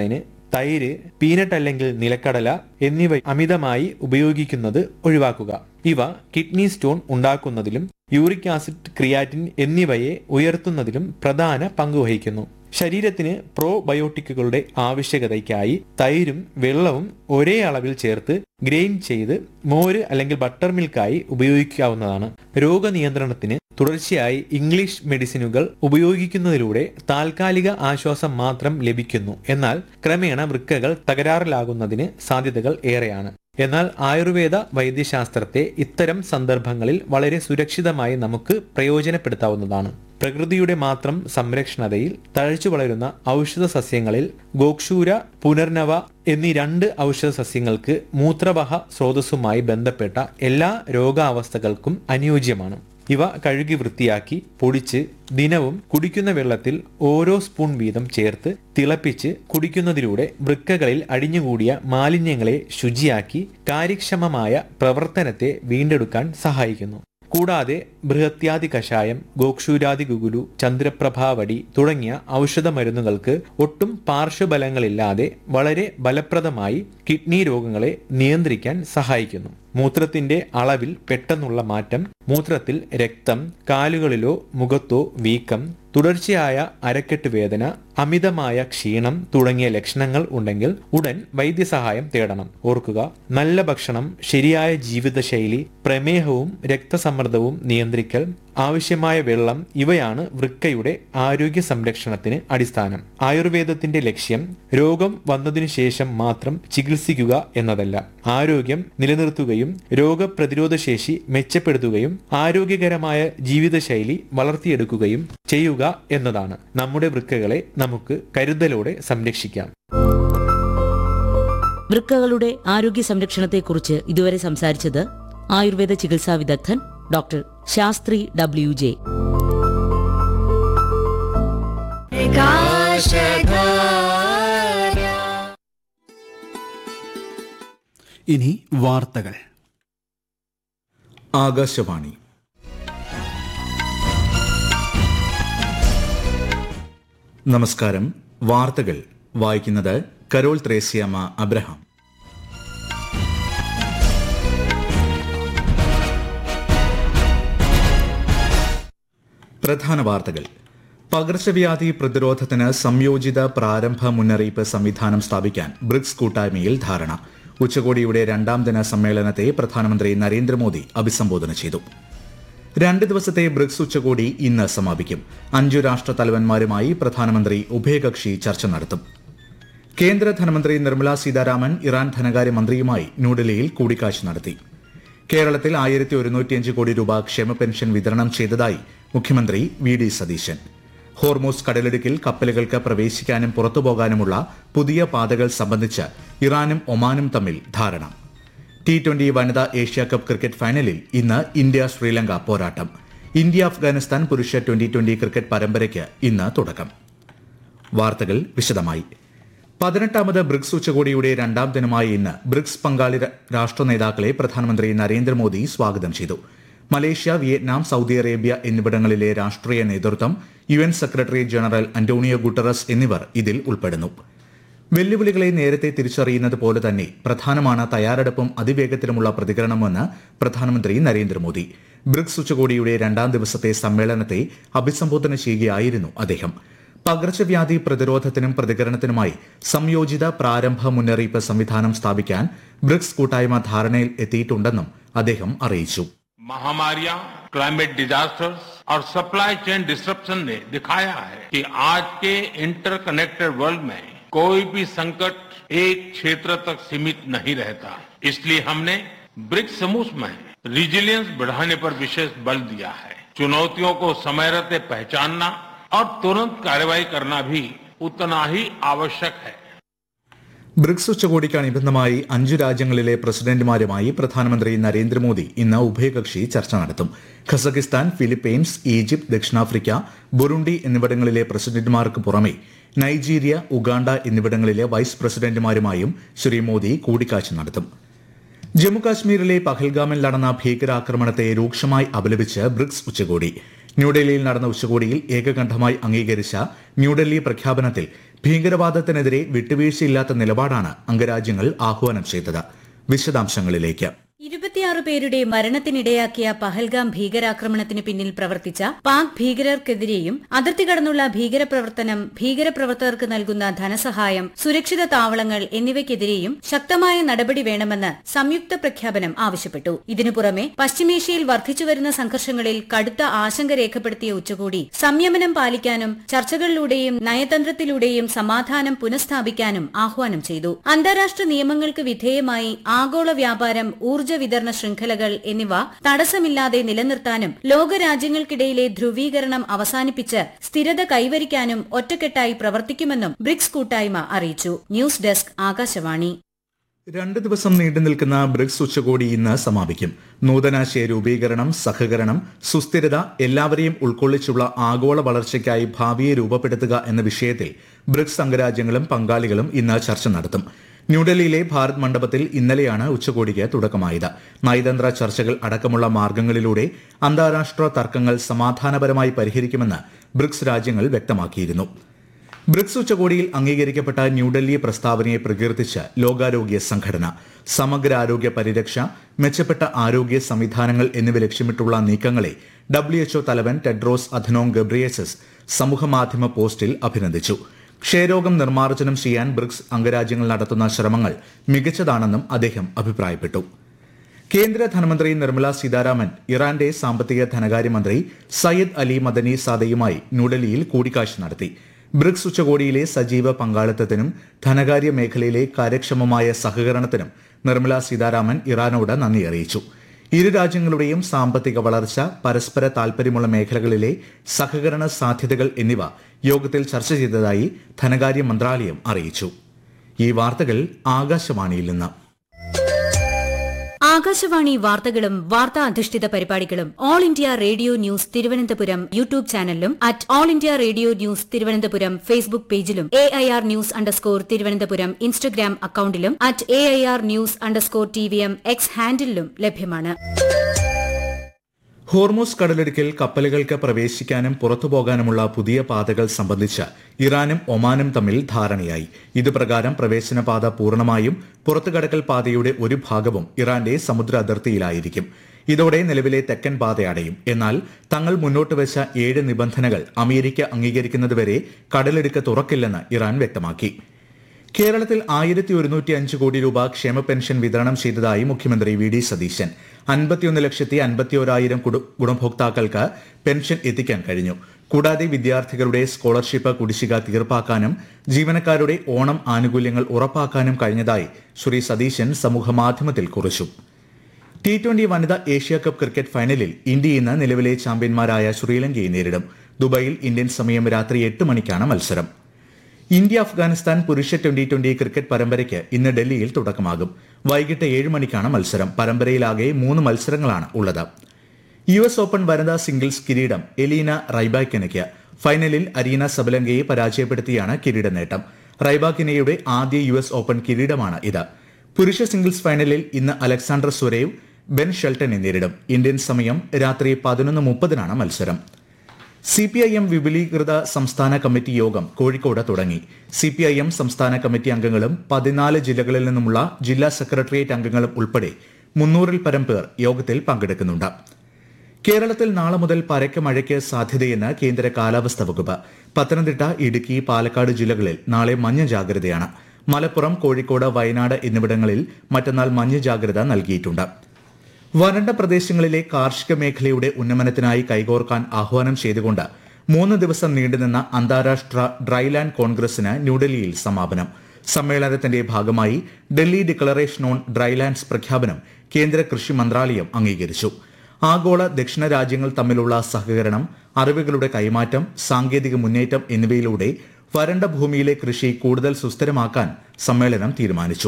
തൈര് പീനട്ട് അല്ലെങ്കിൽ നിലക്കടല എന്നിവ അമിതമായി ഉപയോഗിക്കുന്നത് ഒഴിവാക്കുക ഇവ കിഡ്നി സ്റ്റോൺ ഉണ്ടാക്കുന്നതിലും യൂറിക് ആസിഡ് ക്രിയാറ്റിൻ എന്നിവയെ ഉയർത്തുന്നതിലും പ്രധാന പങ്കുവഹിക്കുന്നു ശരീരത്തിന് പ്രോബയോട്ടിക്കുകളുടെ ആവശ്യകതയ്ക്കായി തൈരും വെള്ളവും ഒരേ അളവിൽ ചേർത്ത് ഗ്രെയിൻ ചെയ്ത് മോര് അല്ലെങ്കിൽ ബട്ടർ മിൽക്കായി ഉപയോഗിക്കാവുന്നതാണ് രോഗനിയന്ത്രണത്തിന് തുടർച്ചയായി ഇംഗ്ലീഷ് മെഡിസിനുകൾ ഉപയോഗിക്കുന്നതിലൂടെ താൽക്കാലിക ആശ്വാസം മാത്രം ലഭിക്കുന്നു എന്നാൽ ക്രമേണ വൃക്കകൾ തകരാറിലാകുന്നതിന് സാധ്യതകൾ ഏറെയാണ് എന്നാൽ ആയുർവേദ വൈദ്യശാസ്ത്രത്തെ ഇത്തരം സന്ദർഭങ്ങളിൽ വളരെ സുരക്ഷിതമായി നമുക്ക് പ്രയോജനപ്പെടുത്താവുന്നതാണ് പ്രകൃതിയുടെ മാത്രം സംരക്ഷണതയിൽ തഴച്ചു വളരുന്ന ഔഷധ സസ്യങ്ങളിൽ ഗോക്ഷൂര പുനർനവ എന്നീ രണ്ട് ഔഷധ സസ്യങ്ങൾക്ക് മൂത്രവഹ സ്രോതസ്സുമായി ബന്ധപ്പെട്ട എല്ലാ രോഗാവസ്ഥകൾക്കും അനുയോജ്യമാണ് ഇവ കഴുകി വൃത്തിയാക്കി പൊടിച്ച് ദിനവും കുടിക്കുന്ന വെള്ളത്തിൽ ഓരോ സ്പൂൺ വീതം ചേർത്ത് തിളപ്പിച്ച് കുടിക്കുന്നതിലൂടെ വൃക്കകളിൽ അടിഞ്ഞുകൂടിയ മാലിന്യങ്ങളെ ശുചിയാക്കി കാര്യക്ഷമമായ പ്രവർത്തനത്തെ വീണ്ടെടുക്കാൻ സഹായിക്കുന്നു കൂടാതെ ബൃഹത്യാദി കഷായം ഗോക്ഷൂരാദി ഗുഗുലു ചന്ദ്രപ്രഭാവടി തുടങ്ങിയ ഔഷധ മരുന്നുകൾക്ക് ഒട്ടും പാർശ്വഫലങ്ങളില്ലാതെ വളരെ ഫലപ്രദമായി കിഡ്നി രോഗങ്ങളെ നിയന്ത്രിക്കാൻ സഹായിക്കുന്നു മൂത്രത്തിന്റെ അളവിൽ പെട്ടെന്നുള്ള മാറ്റം മൂത്രത്തിൽ രക്തം കാലുകളിലോ മുഖത്തോ വീക്കം തുടർച്ചയായ അരക്കെട്ട് വേദന അമിതമായ ക്ഷീണം തുടങ്ങിയ ലക്ഷണങ്ങൾ ഉണ്ടെങ്കിൽ ഉടൻ വൈദ്യസഹായം തേടണം ഓർക്കുക നല്ല ഭക്ഷണം ശരിയായ ജീവിതശൈലി പ്രമേഹവും രക്തസമ്മർദ്ദവും നിയന്ത്രിക്കൽ ആവശ്യമായ വെള്ളം ഇവയാണ് വൃക്കയുടെ ആരോഗ്യ സംരക്ഷണത്തിന് അടിസ്ഥാനം ആയുർവേദത്തിന്റെ ലക്ഷ്യം രോഗം വന്നതിനു ശേഷം മാത്രം ചികിത്സിക്കുക എന്നതല്ല ആരോഗ്യം നിലനിർത്തുകയും രോഗപ്രതിരോധ ശേഷി മെച്ചപ്പെടുത്തുകയും ആരോഗ്യകരമായ ജീവിതശൈലി വളർത്തിയെടുക്കുകയും ചെയ്യുക എന്നതാണ് നമ്മുടെ വൃക്കകളെ നമുക്ക് കരുതലോടെ സംരക്ഷിക്കാം വൃക്കകളുടെ ആരോഗ്യ സംരക്ഷണത്തെക്കുറിച്ച് ഇതുവരെ സംസാരിച്ചത് ആയുർവേദ ചികിത്സാ വിദഗ്ധൻ ഡോക്ടർ ശാസ്ത്രി ഡബ്ല്യു ജെ ഇനി വാർത്തകൾ ആകാശവാണി നമസ്കാരം വാർത്തകൾ വായിക്കുന്നത് കരോൾ ത്രേസ്യാമ്മ അബ്രഹാം പ്രധാന വാർത്തകൾ പകർച്ചവ്യാധി പ്രതിരോധത്തിന് സംയോജിത പ്രാരംഭ മുന്നറിയിപ്പ് സംവിധാനം സ്ഥാപിക്കാൻ ബ്രിക്സ് കൂട്ടായ്മയിൽ ധാരണ ഉച്ചകോടിയുടെ രണ്ടാം ദിന സമ്മേളനത്തെ പ്രധാനമന്ത്രി നരേന്ദ്രമോദി അഭിസംബോധന ചെയ്തു രണ്ട് ദിവസത്തെ ബ്രിക്സ് ഉച്ചകോടി ഇന്ന് സമാപിക്കും അഞ്ചു രാഷ്ട്ര തലവന്മാരുമായി പ്രധാനമന്ത്രി ഉഭയകക്ഷി ചർച്ച നടത്തും കേന്ദ്ര ധനമന്ത്രി നിർമ്മല സീതാരാമൻ ഇറാൻ ധനകാര്യമന്ത്രിയുമായി ന്യൂഡൽഹിയിൽ കൂടിക്കാഴ്ച നടത്തി കേരളത്തിൽ ആയിരത്തി ഒരുന്നൂറ്റിയഞ്ച് കോടി രൂപ ക്ഷേമ പെൻഷൻ വിതരണം ചെയ്തതായി മുഖ്യമന്ത്രി വി ഡി സതീശൻ ഹോർമോസ് കടലിടുക്കിൽ കപ്പലുകൾക്ക് പ്രവേശിക്കാനും പുറത്തുപോകാനുമുള്ള പുതിയ പാതകൾ സംബന്ധിച്ച് ഇറാനും ഒമാനും തമ്മിൽ ധാരണ ടി ട്വന്റി വനിതാ ഏഷ്യ കപ്പ് ക്രിക്കറ്റ് ഫൈനലിൽ ഇന്ന് ഇന്ത്യ ശ്രീലങ്ക പോരാട്ടം ഇന്ത്യ അഫ്ഗാനിസ്ഥാൻ പുരുഷ ട്വന്റി ട്വന്റി ക്രിക്കറ്റ് പരമ്പരയ്ക്ക് ഇന്ന് തുടക്കം വാർത്തകൾ വിശദമായി പതിനെട്ടാമത് ബ്രിക്സ് ഉച്ചകോടിയുടെ രണ്ടാം ദിനമായ ഇന്ന് ബ്രിക്സ് പങ്കാളി ര- രാഷ്ട്ര നേതാക്കളെ പ്രധാനമന്ത്രി നരേന്ദ്രമോദി സ്വാഗതം ചെയ്തു മലേഷ്യ വിയറ്റ്നാം സൗദി അറേബ്യ എന്നിവിടങ്ങളിലെ രാഷ്ട്രീയ നേതൃത്വം U N secretary general Antonio Guterres എന്നിവർ ഇതിൽ ഉൾപ്പെടുന്നു വെല്ലുവിളികളെ നേരത്തെ തിരിച്ചറിയുന്നത് പോലെ തന്നെ പ്രധാനമാണ് തയ്യാറെടുപ്പും അതിവേഗത്തിലുമുള്ള പ്രതികരണമെന്ന് പ്രധാനമന്ത്രി നരേന്ദ്രമോദി ബ്രിക്സ് ഉച്ചകോടിയുടെ രണ്ടാം ദിവസത്തെ സമ്മേളനത്തെ അഭിസംബോധന ചെയ്യുകയായിരുന്നു അദ്ദേഹം പകർച്ചവ്യാധി പ്രതിരോധത്തിനും പ്രതികരണത്തിനുമായി സംയോജിത പ്രാരംഭ മുന്നറിയിപ്പ് സംവിധാനം സ്ഥാപിക്കാൻ ബ്രിക്സ് കൂട്ടായ്മ ധാരണയിൽ എത്തിയിട്ടുണ്ടെന്നും അദ്ദേഹം അറിയിച്ചു महामारियां क्लाइमेट डिजास्टर्स और सप्लाई चेन डिस्ट्रप्शन ने दिखाया है कि आज के इंटरकनेक्टेड वर्ल्ड में कोई भी संकट एक क्षेत्र तक सीमित नहीं रहता इसलिए हमने ब्रिक्स समूह में रिजिलियंस बढ़ाने पर विशेष बल दिया है चुनौतियों को समय रहते पहचानना और तुरंत कार्रवाई करना भी उतना ही आवश्यक है ബ്രിക്സ് ഉച്ചകോടിക്ക് അനുബന്ധമായി അഞ്ചു രാജ്യങ്ങളിലെ പ്രസിഡന്റുമാരുമായി പ്രധാനമന്ത്രി നരേന്ദ്രമോദി ഇന്ന് ഉഭയകക്ഷി ചർച്ച നടത്തും ഖസക്കിസ്ഥാൻ ഫിലിപ്പീൻസ് ഈജിപ്ത് ദക്ഷിണാഫ്രിക്ക ബുറുണ്ടി എന്നിവിടങ്ങളിലെ പ്രസിഡന്റുമാർക്ക് പുറമെ നൈജീരിയ ഉഗാണ്ട എന്നിവിടങ്ങളിലെ വൈസ് പ്രസിഡന്റുമാരുമായും ശ്രീ മോദി കൂടിക്കാഴ്ച നടത്തും ജമ്മുകാശ്മീരിലെ പഹൽഗാമിൽ നടന്ന ഭീകരാക്രമണത്തെ രൂക്ഷമായി അപലപിച്ച് ബ്രിക്സ് ഉച്ചകോടി ന്യൂഡൽഹിയിൽ നടന്ന ഉച്ചകോടിയിൽ ഏകകണ്ഠമായി അംഗീകരിച്ച ന്യൂഡൽഹി പ്രഖ്യാപനത്തിൽ ഭീകരവാദത്തിനെതിരെ വിട്ടുവീഴ്ചയില്ലാത്ത നിലപാടാണ് അംഗരാജ്യങ്ങൾ ആഹ്വാനം ചെയ്തത് വിശദാംശങ്ങളിലേക്ക് ഇരുപത്തിയാറ് പേരുടെ മരണത്തിനിടയാക്കിയ പഹൽഗാം ഭീകരാക്രമണത്തിന് പിന്നിൽ പ്രവർത്തിച്ച പാക് ഭീകരർക്കെതിരെയും അതിർത്തി കടന്നുള്ള ഭീകരപ്രവർത്തനം ഭീകരപ്രവർത്തകർക്ക് നൽകുന്ന ധനസഹായം സുരക്ഷിത താവളങ്ങൾ എന്നിവയ്ക്കെതിരെയും ശക്തമായ നടപടി വേണമെന്ന് സംയുക്ത പ്രഖ്യാപനം ആവശ്യപ്പെട്ടു ഇതിനു പുറമെ പശ്ചിമേഷ്യയിൽ വർദ്ധിച്ചുവരുന്ന സംഘർഷങ്ങളിൽ കടുത്ത ആശങ്ക രേഖപ്പെടുത്തിയ ഉച്ചകോടി സംയമനം പാലിക്കാനും ചർച്ചകളിലൂടെയും നയതന്ത്രത്തിലൂടെയും സമാധാനം പുനഃസ്ഥാപിക്കാനും ആഹ്വാനം ചെയ്തു അന്താരാഷ്ട്ര നിയമങ്ങൾക്ക് വിധേയമായി ആഗോള വ്യാപാരം ഊർജ്ജ വിതരണ ശൃംഖലകൾ എന്നിവ തടസ്സമില്ലാതെ നിലനിർത്താനും ലോകരാജ്യങ്ങൾക്കിടയിലെ ധ്രുവീകരണം അവസാനിപ്പിച്ച് സ്ഥിരത കൈവരിക്കാനും ഒറ്റക്കെട്ടായി പ്രവർത്തിക്കുമെന്നും ബ്രിക്സ് കൂട്ടായ്മ അറിയിച്ചു ന്യൂസ് ഡെസ്ക് ആകാശവാണി രണ്ട് ദിവസം നീണ്ടു നിൽക്കുന്ന ബ്രിക്സ് ഉച്ചകോടി ഇന്ന് സമാപിക്കും നൂതനാശയ രൂപീകരണം സഹകരണം സുസ്ഥിരത എല്ലാവരെയും ഉൾക്കൊള്ളിച്ചുള്ള ആഗോള വളർച്ചയ്ക്കായി ഭാവിയെ രൂപപ്പെടുത്തുക എന്ന വിഷയത്തിൽ ബ്രിക്സ് അംഗരാജ്യങ്ങളും പങ്കാളികളും ഇന്ന് ചർച്ച നടത്തും ന്യൂഡൽഹിയിലെ ഭാരത് മണ്ഡപത്തിൽ ഇന്നലെയാണ് ഉച്ചകോടിക്ക് തുടക്കമായത് നയതന്ത്ര ചർച്ചകൾ അടക്കമുള്ള മാർഗങ്ങളിലൂടെ അന്താരാഷ്ട്ര തർക്കങ്ങൾ സമാധാനപരമായി പരിഹരിക്കുമെന്ന് ബ്രിക്സ് രാജ്യങ്ങൾ വ്യക്തമാക്കിയിരുന്നു ബ്രിക്സ് ഉച്ചകോടിയിൽ അംഗീകരിക്കപ്പെട്ട ന്യൂഡൽഹി പ്രസ്താവനയെ പ്രകീർത്തിച്ച് ലോകാരോഗ്യ സംഘടന സമഗ്ര ആരോഗ്യ പരിരക്ഷ മെച്ചപ്പെട്ട ആരോഗ്യ സംവിധാനങ്ങൾ എന്നിവ ലക്ഷ്യമിട്ടുള്ള നീക്കങ്ങളെ ഡബ്ല്യുഎച്ച്ഒ തലവൻ ടെഡ്രോസ് അധനോം ഗബ്രിയേസസ് സമൂഹമാധ്യമ പോസ്റ്റിൽ അഭിനന്ദിച്ചു ക്ഷയരോഗം നിർമ്മാർജ്ജനം ചെയ്യാൻ ബ്രിക്സ് അംഗരാജ്യങ്ങൾ നടത്തുന്ന ശ്രമങ്ങൾ മികച്ചതാണെന്നും അദ്ദേഹം അഭിപ്രായപ്പെട്ടു കേന്ദ്ര ധനമന്ത്രി നിർമ്മല സീതാരാമൻ ഇറാന്റെ സാമ്പത്തിക ധനകാര്യമന്ത്രി സയ്യദ് അലി മദനി സാദയുമായി ന്യൂഡൽഹിയിൽ കൂടിക്കാഴ്ച നടത്തി ബ്രിക്സ് ഉച്ചകോടിയിലെ സജീവ പങ്കാളിത്തത്തിനും ധനകാര്യ മേഖലയിലെ കാര്യക്ഷമമായ സഹകരണത്തിനും നിർമ്മല സീതാരാമൻ ഇറാനോട് നന്ദി അറിയിച്ചു ഇരു രാജ്യങ്ങളുടെയും സാമ്പത്തിക വളർച്ച പരസ്പര താൽപര്യമുള്ള മേഖലകളിലെ സഹകരണ സാധ്യതകൾ എന്നിവ യോഗത്തിൽ ചർച്ച ചെയ്തതായി ധനകാര്യ മന്ത്രാലയം അറിയിച്ചു ഈ വാർത്തകൾ ആകാശവാണിയിൽ നിന്ന് ആകാശവാണി വാർത്തകളും വാർത്താ അധിഷ്ഠിത പരിപാടികളും all India radio news Thiruvananthapuram YouTube ചാനലിലും at all India radio news Thiruvananthapuram Facebook പേജിലും A I R news underscore Thiruvananthapuram Instagram അക്കൌണ്ടിലും at A I R news underscore T V M X ഹാൻഡിലും ലഭ്യമാണ് ഹോർമോസ് കടലിടുക്കിൽ കപ്പലുകൾക്ക് പ്രവേശിക്കാനും പുറത്തുപോകാനുമുള്ള പുതിയ പാതകൾ സംബന്ധിച്ച് ഇറാനും ഒമാനും തമ്മിൽ ധാരണയായി ഇതുപ്രകാരം പ്രവേശന പാത പൂർണ്ണമായും പുറത്തുകടക്കൽ പാതയുടെ ഒരു ഭാഗവും ഇറാന്റെ സമുദ്ര അതിർത്തിയിലായിരിക്കും ഇതോടെ നിലവിലെ തെക്കൻ പാത അടയും എന്നാൽ തങ്ങൾ മുന്നോട്ട് വെച്ച ഏഴ് നിബന്ധനകൾ അമേരിക്ക അംഗീകരിക്കുന്നതുവരെ കടലിടുക്ക് തുറക്കില്ലെന്ന് ഇറാൻ വ്യക്തമാക്കി കേരളത്തിൽ ആയിരത്തി ഒരുന്നൂറ്റി അഞ്ച് കോടി രൂപ ക്ഷേമ പെൻഷൻ വിതരണം ചെയ്തതായി മുഖ്യമന്ത്രി വി ഡി സതീശൻ അൻപത്തിയൊന്ന് ലക്ഷത്തി അൻപത്തിയോരായിരം ഗുണഭോക്താക്കൾക്ക് പെൻഷൻ എത്തിക്കാൻ കഴിഞ്ഞു കൂടാതെ വിദ്യാർത്ഥികളുടെ സ്കോളർഷിപ്പ് കുടിശ്ശിക തീർപ്പാക്കാനും ജീവനക്കാരുടെ ഓണം ആനുകൂല്യങ്ങൾ ഉറപ്പാക്കാനും കഴിഞ്ഞതായി ശ്രീ സതീശൻ സമൂഹമാധ്യമത്തിൽ കുറിച്ചു ടി ട്വന്റി വനിതാ ഏഷ്യ കപ്പ് ക്രിക്കറ്റ് ഫൈനലിൽ ഇന്ത്യ ഇന്ന് നിലവിലെ ചാമ്പ്യന്മാരായ ശ്രീലങ്കയെ നേരിടും ദുബായിൽ ഇന്ത്യൻ സമയം രാത്രി എട്ട് മണിക്കാണ് മത്സരം ഇന്ത്യ അഫ്ഗാനിസ്ഥാൻ പുരുഷ ട്വന്റി ട്വന്റി ക്രിക്കറ്റ് പരമ്പരയ്ക്ക് ഇന്ന് ഡൽഹിയിൽ തുടക്കമാകും വൈകിട്ട് ഏഴ് മണിക്കാണ് മത്സരം പരമ്പരയിലാകെ മൂന്ന് മത്സരങ്ങളാണ് ഉള്ളത് യു എസ് ഓപ്പൺ വനിതാ സിംഗിൾസ് കിരീടം എലീന റൈബാക്കിനയ്ക്ക് ഫൈനലിൽ അരീന സബലങ്കയെ പരാജയപ്പെടുത്തിയാണ് കിരീട നേട്ടം റൈബാക്കിനയുടെ ആദ്യ യു എസ് ഓപ്പൺ കിരീടമാണ് ഇത് പുരുഷ സിംഗിൾസ് ഫൈനലിൽ ഇന്ന് അലക്സാണ്ടർ സുരേവ് ബെൻ ഷെൽട്ടനെ നേരിടും ഇന്ത്യൻ സമയം രാത്രി പതിനൊന്ന് മുപ്പതിനാണ് മത്സരം സി പി ഐ എം വിപുലീകൃത സംസ്ഥാന കമ്മിറ്റി യോഗം കോഴിക്കോട് തുടങ്ങി സി പി ഐ എം സംസ്ഥാന കമ്മിറ്റി അംഗങ്ങളും പതിനാല് ജില്ലകളിൽ നിന്നുമുള്ള ജില്ലാ സെക്രട്ടേറിയറ്റ് അംഗങ്ങളും ഉൾപ്പെടെ മുന്നൂറിൽ പരം പേർ യോഗത്തിൽ പങ്കെടുക്കുന്നുണ്ട് കേരളത്തിൽ നാളെ മുതൽ പരക്കെ മഴയ്ക്ക് സാധ്യതയെന്ന് കേന്ദ്ര കാലാവസ്ഥാ വകുപ്പ് പത്തനംതിട്ട ഇടുക്കി പാലക്കാട് ജില്ലകളിൽ നാളെ മഞ്ഞ ജാഗ്രതയാണ് മലപ്പുറം കോഴിക്കോട് വയനാട് എന്നിവിടങ്ങളിൽ മറ്റന്നാൾ മഞ്ഞ ജാഗ്രത നൽകിയിട്ടുണ്ട് വരണ്ട പ്രദേശങ്ങളിലെ കാർഷിക മേഖലയുടെ ഉന്നമനത്തിനായി കൈകോർക്കാൻ ആഹ്വാനം ചെയ്തുകൊണ്ട് മൂന്ന് ദിവസം നീണ്ടുനിന്ന അന്താരാഷ്ട്ര ഡ്രൈലാൻഡ് കോൺഗ്രസിന് ന്യൂഡൽഹിയിൽ സമാപനം സമ്മേളനത്തിന്റെ ഭാഗമായി ഡൽഹി ഡിക്ലറേഷൻ ഓൺ ഡ്രൈലാൻഡ്സ് പ്രഖ്യാപനം കേന്ദ്ര കൃഷി മന്ത്രാലയം അംഗീകരിച്ചു ആഗോള ദക്ഷിണ രാജ്യങ്ങൾ തമ്മിലുള്ള സഹകരണം അറിവുകളുടെ കൈമാറ്റം സാങ്കേതിക മുന്നേറ്റം എന്നിവയിലൂടെ വരണ്ട ഭൂമിയിലെ കൃഷി കൂടുതൽ സുസ്ഥിരമാക്കാൻ സമ്മേളനം തീരുമാനിച്ചു